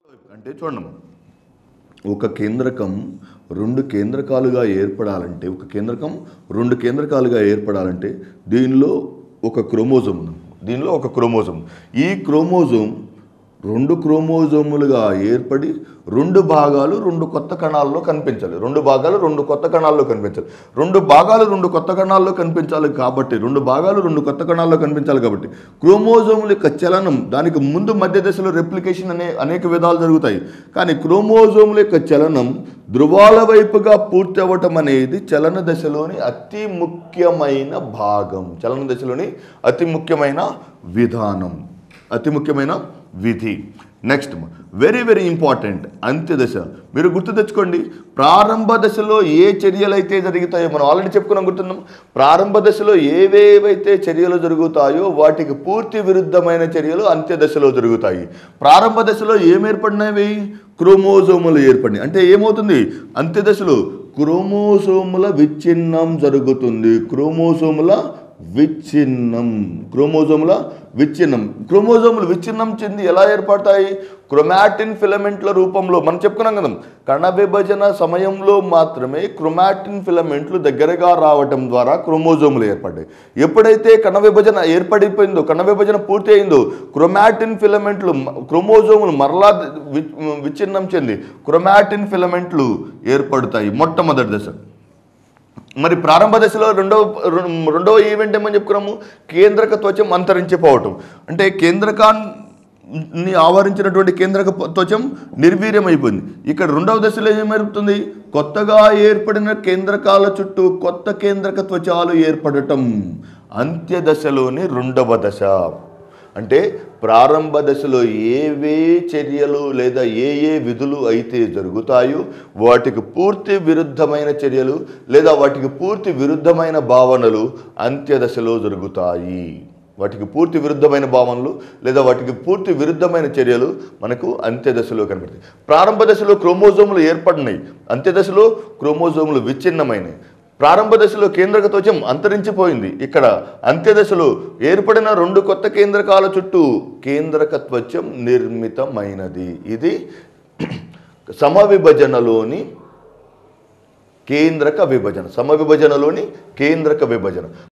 అంటే చూడండి ఒక కేంద్రకం రెండు కేంద్రకాలుగా ఏర్పడాలంటే ఒక కేంద్రకం రెండు కేంద్రకాలుగా ఏర్పడాలంటే దీనిలో ఒక క్రోమోజోమ్ ఉంది దీనిలో ఒక క్రోమోజోమ్ ఈ క్రోమోజోమ్ రెండు క్రోమోజోములుగా ఏర్పడి రెండు భాగాలు రెండు కొత్త కణాల్లో కనిపించాలి రెండు భాగాలు రెండు కొత్త కణాల్లో కనిపించాలి రెండు భాగాలు రెండు కొత్త కణాల్లో కనిపించాలి కాబట్టి రెండు భాగాలు రెండు కొత్త కణాల్లో కనిపించాలి కాబట్టి క్రోమోజోముల యొక్క చలనం దానికి ముందు మధ్య దశలో రెప్లికేషన్ అనే అనేక విధాలు జరుగుతాయి కానీ క్రోమోజోముల యొక్క చలనం ధృవాల వైపుగా పూర్తి అవ్వటం అనేది చలన దశలోని అతి ముఖ్యమైన భాగం చలన దశలోని అతి ముఖ్యమైన విధానం అతి ముఖ్యమైన విధి నెక్స్ట్ వెరీ వెరీ ఇంపార్టెంట్ అంత్య దశ మీరు గుర్తు తెచ్చుకోండి ప్రారంభ దశలో ఏ చర్యలు అయితే జరుగుతాయో మనం ఆల్రెడీ చెప్పుకున్నాం గుర్తున్నాం ప్రారంభ దశలో ఏవేవైతే చర్యలు జరుగుతాయో వాటికి పూర్తి విరుద్ధమైన చర్యలు అంత్య దశలో జరుగుతాయి ప్రారంభ దశలో ఏం ఏర్పడినవి క్రోమోజోములు ఏర్పడినాయి అంటే ఏమవుతుంది అంత్య దశలో క్రోమోసోముల విచ్ఛిన్నం జరుగుతుంది క్రోమోసోముల విచ్ఛిన్నం క్రోమోజోముల విచ్ఛిన్నం క్రోమోజోములు విచ్ఛిన్నం చెంది ఎలా ఏర్పడతాయి క్రొమాటిన్ ఫిలమెంట్ల రూపంలో మనం చెప్పుకున్నాం కదా కణ విభజన సమయంలో మాత్రమే క్రొమాటిన్ ఫిలమెంట్లు దగ్గరగా రావటం ద్వారా క్రోమోజోములు ఏర్పడ్డాయి ఎప్పుడైతే కణ విభజన ఏర్పడిపోయిందో కణ విభజన పూర్తి అయిందో క్రొమాటిన్ ఫిలమెంట్లు మ- క్రోమోజోములు మరలా వి- విచ్ఛిన్నం చెంది క్రొమాటిన్ ఫిలమెంట్లు ఏర్పడతాయి మొట్టమొదటి దశ మరి ప్రారంభ దశలో రెండవ రెం- రెండవ ఈవెంట్ ఏమని చెప్పుకున్నాము కేంద్రక త్వచం అంతరించిపోవటం అంటే కేంద్రకాన్ని ఆవరించినటువంటి కేంద్రక ప- త్వచం నిర్వీర్యమైపోయింది ఇక్కడ రెండవ దశలో ఏమవుతుంది కొత్తగా ఏర్పడిన కేంద్రకాల చుట్టూ కొత్త కేంద్రక త్వచాలు ఏర్పడటం అంత్య దశలోని రెండవ దశ అంటే ప్రారంభ దశలో ఏవే చర్యలు లేదా ఏ ఏ విధులు అయితే జరుగుతాయో వాటికి పూర్తి విరుద్ధమైన చర్యలు లేదా వాటికి పూర్తి విరుద్ధమైన భావనలు అంత్య దశలో జరుగుతాయి వాటికి పూర్తి విరుద్ధమైన భావనలు లేదా వాటికి పూర్తి విరుద్ధమైన చర్యలు మనకు అంత్య దశలో కనబడతాయి ప్రారంభ దశలో క్రోమోజోములు ఏర్పడినాయి అంత్య దశలో క్రోమోజోములు విచ్ఛిన్నమైనవి ప్రారంభ దశలో కేంద్రక త్వచం అంతరించిపోయింది ఇక్కడ అంత్య దశలో ఏర్పడిన రెండు కొత్త కేంద్రకాల చుట్టూ కేంద్రక త్వచం నిర్మితమైనది ఇది సమవిభజనలోని కేంద్రక విభజన సమవిభజనలోని కేంద్రక విభజన